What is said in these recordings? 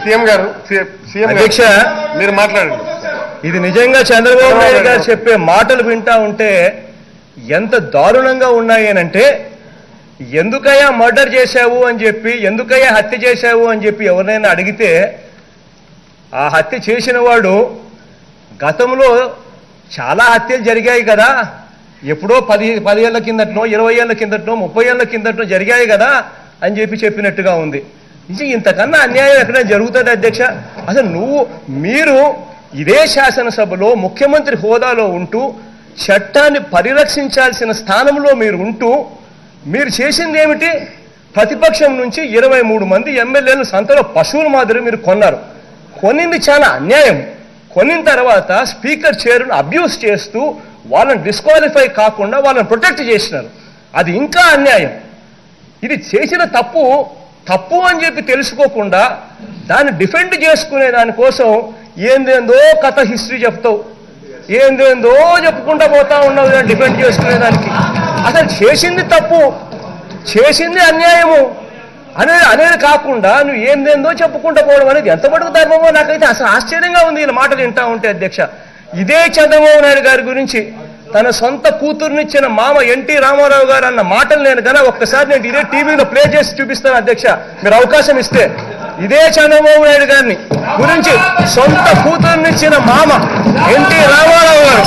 CM గారు see- CM గారు, అధ్యక్ష మీరు మాట్లాడండి ఇది నిజంగా చంద్రబాబు నాయుడు గారు చెప్పే మాటలు వింటా ఉంటే ఎంత దారుణంగా ఉన్నాయి అని అంటే ఎందుకయ్యా మర్డర్ చేశావు అని చెప్పి ఎందుకయ్యా హత్య చేశావు అని చెప్పి ఎవరినైనా అడిగితే ఆ హత్య చేసిన వాడు గతంలో చాలా హత్యలు జరిగాయి కదా ఎప్పుడో పది పది ఏళ్ల కిందటనో ఇరవై ఏళ్ల కిందటనో ముప్పై ఏళ్ల కిందటనో జరిగాయి కదా అని చెప్పి చెప్పినట్టుగా ఉంది ఇది ఇంతకన్నా అన్యాయం ఎక్కడైనా జరుగుతుంది అధ్యక్ష అసలు నువ్వు మీరు ఇదే శాసనసభలో ముఖ్యమంత్రి హోదాలో ఉంటూ చట్టాన్ని పరిరక్షించాల్సిన స్థానంలో మీరు ఉంటూ మీరు చేసింది ఏమిటి ప్రతిపక్షం నుంచి ఇరవై మూడు మంది ఎమ్మెల్యేలు సంతలో పశువుల మాదిరి మీరు కొన్నారు కొనింది చాలా అన్యాయం కొనిన తర్వాత స్పీకర్ చైర్ను అబ్యూస్ చేస్తూ వాళ్ళని డిస్క్వాలిఫై కాకుండా వాళ్ళని ప్రొటెక్ట్ చేసినారు అది ఇంకా అన్యాయం ఇది చేసిన తప్పు తప్పు అని చెప్పి తెలుసుకోకుండా దాన్ని డిఫెండ్ చేసుకునే దానికోసం ఏందేందో కథ హిస్టరీ చెప్తావు ఏందేందో చెప్పుకుంటా పోతా ఉన్నావు దాన్ని డిఫెండ్ చేసుకునే దానికి అసలు చేసింది తప్పు చేసింది అన్యాయము అనేది అనేది కాకుండా నువ్వు ఏందేందో చెప్పుకుంటూ పోవడం అనేది ఎంత మటుకు ధర్మమో నాకైతే అసలు ఆశ్చర్యంగా ఉంది ఈ మాటలు వింటా ఉంటే అధ్యక్ష ఇదే చంద్రబాబు నాయుడు గారి గురించి తన సొంత కూతుర్నిచ్చిన మామ ఎన్టీ రామారావు గారు అన్న మాటలు నేను గన ఒక్కసారి నేను ఇదే టీవీలో ప్లే చేసి చూపిస్తాను అధ్యక్ష మీరు అవకాశం ఇస్తే ఇదే చంద్రబాబు నాయుడు గారిని గురించి సొంత కూతుర్నిచ్చిన మామ ఎన్టీ రామారావు గారు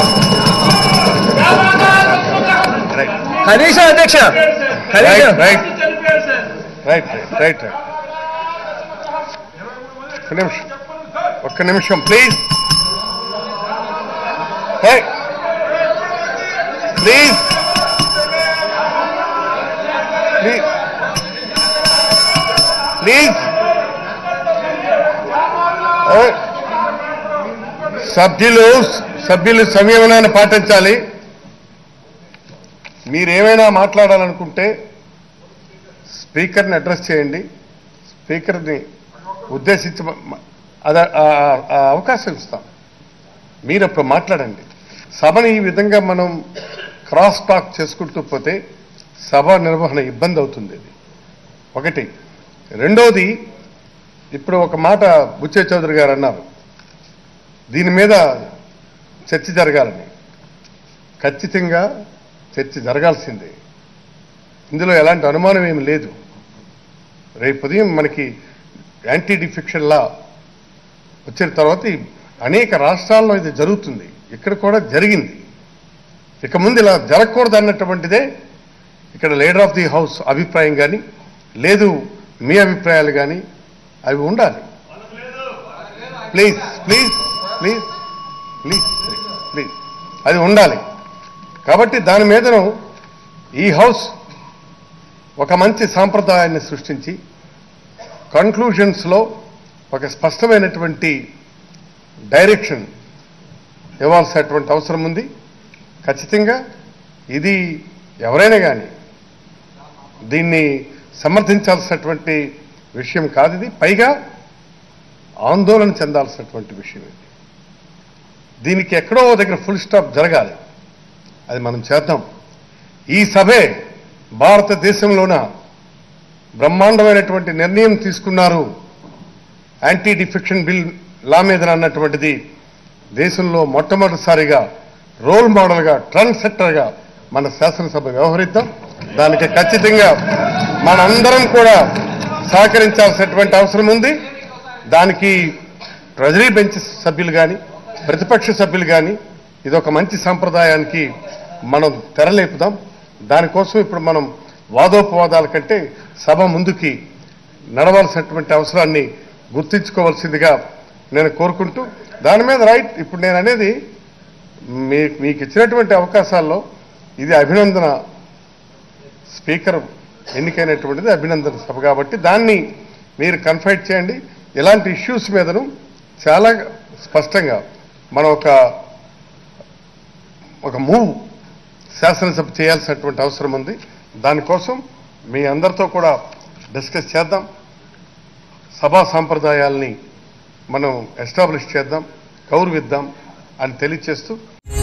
కనీసం అధ్యక్ష కనీసం right right right right right ఒక్క నిమిషం ఒక్క నిమిషం ప్లీజ్ ప్లీజ్ ప్లీజ్ ప్లీజ్ సభ్యులు సభ్యులు సంయమనాన్ని పాటించాలి మీరేమైనా మాట్లాడాలనుకుంటే స్పీకర్ని అడ్రస్ చేయండి స్పీకర్ని ఉద్దేశించి మ- మ- అద ఆ- ఆ- ఆ అవకాశం ఇస్తాం మీరు అప్పుడు మాట్లాడండి సభని ఈ విధంగా మనం క్రాస్ టాక్ చేసుకుంటూ పోతే సభ నిర్వహణ ఇబ్బంది అవుతుంది ఇది ఒకటి రెండోది ఇప్పుడు ఒక మాట బుచ్చే చౌదరి గారు అన్నారు దీని మీద చర్చ జరగాలని ఖచ్చితంగా చర్చ జరగాల్సిందే ఇందులో ఎలాంటి అనుమానం ఏమి లేదు రేపు ఉదయం మనకి యాంటీ డిఫిక్షన్ లా వచ్చిన తర్వాత ఈ అనేక రాష్ట్రాల్లో ఇది జరుగుతుంది ఇక్కడ కూడా జరిగింది ఇక ముందు ఇలా జరగకూడదు అన్నటువంటిదే ఇక్కడ లీడర్ ఆఫ్ ది హౌస్ అభిప్రాయం కానీ లేదు మీ అభిప్రాయాలు కానీ అవి ఉండాలి please please please please please అది ఉండాలి కాబట్టి దాని మీదను ఈ హౌస్ ఒక మంచి సాంప్రదాయాన్ని సృష్టించి కన్క్లూషన్స్లో ఒక స్పష్టమైనటువంటి డైరెక్షన్ ఇవ్వాల్సినటువంటి అవసరం ఉంది ఖచ్చితంగా ఇది ఎవరైనా కానీ దీన్ని సమర్థించాల్సినటువంటి విషయం కాదు ఇది పైగా ఆందోళన చెందాల్సినటువంటి విషయం ఇది దీనికి ఎక్కడో ఓ దగ్గర ఫుల్ స్టాప్ జరగాలి అది మనం చేద్దాం ఈ సభే భారతదేశంలోన బ్రహ్మాండమైనటువంటి నిర్ణయం తీసుకున్నారు యాంటీ డిఫెక్షన్ బిల్ లా మీద అన్నటువంటిది దేశంలో మొట్టమొదటిసారిగా రోల్ మోడల్గా ట్రెండ్ సెట్టర్గా మన శాసనసభ వ్యవహరిద్దాం దానికి ఖచ్చితంగా మనందరం కూడా సహకరించాల్సినటువంటి అవసరం ఉంది దానికి ట్రెజరీ బెంచ్ సభ్యులు కానీ ప్రతిపక్ష సభ్యులు కానీ ఇది ఒక మంచి సంప్రదాయానికి మనం తెరలేపుదాం దానికోసం ఇప్పుడు మనం వాదోపవాదాల కంటే సభ ముందుకి నడవాల్సినటువంటి అవసరాన్ని గుర్తించుకోవాల్సిందిగా నేను కోరుకుంటూ దాని మీద రైట్ ఇప్పుడు నేను అనేది మీ మీకు ఇచ్చినటువంటి అవకాశాల్లో ఇది అభినందన స్పీకర్ ఎన్నికైనటువంటిది అభినందన సభ కాబట్టి దాన్ని మీరు కన్ఫైట్ చేయండి ఇలాంటి ఇష్యూస్ మీదను చాలా స్పష్టంగా మనం ఒక ఒక మూవ్ శాసనసభ చేయాల్సినటువంటి అవసరం ఉంది దానికోసం మీ అందరితో కూడా డిస్కస్ చేద్దాం సభా సాంప్రదాయాల్ని మనం ఎస్టాబ్లిష్ చేద్దాం గౌరవిద్దాం అని తెలియచేస్తూ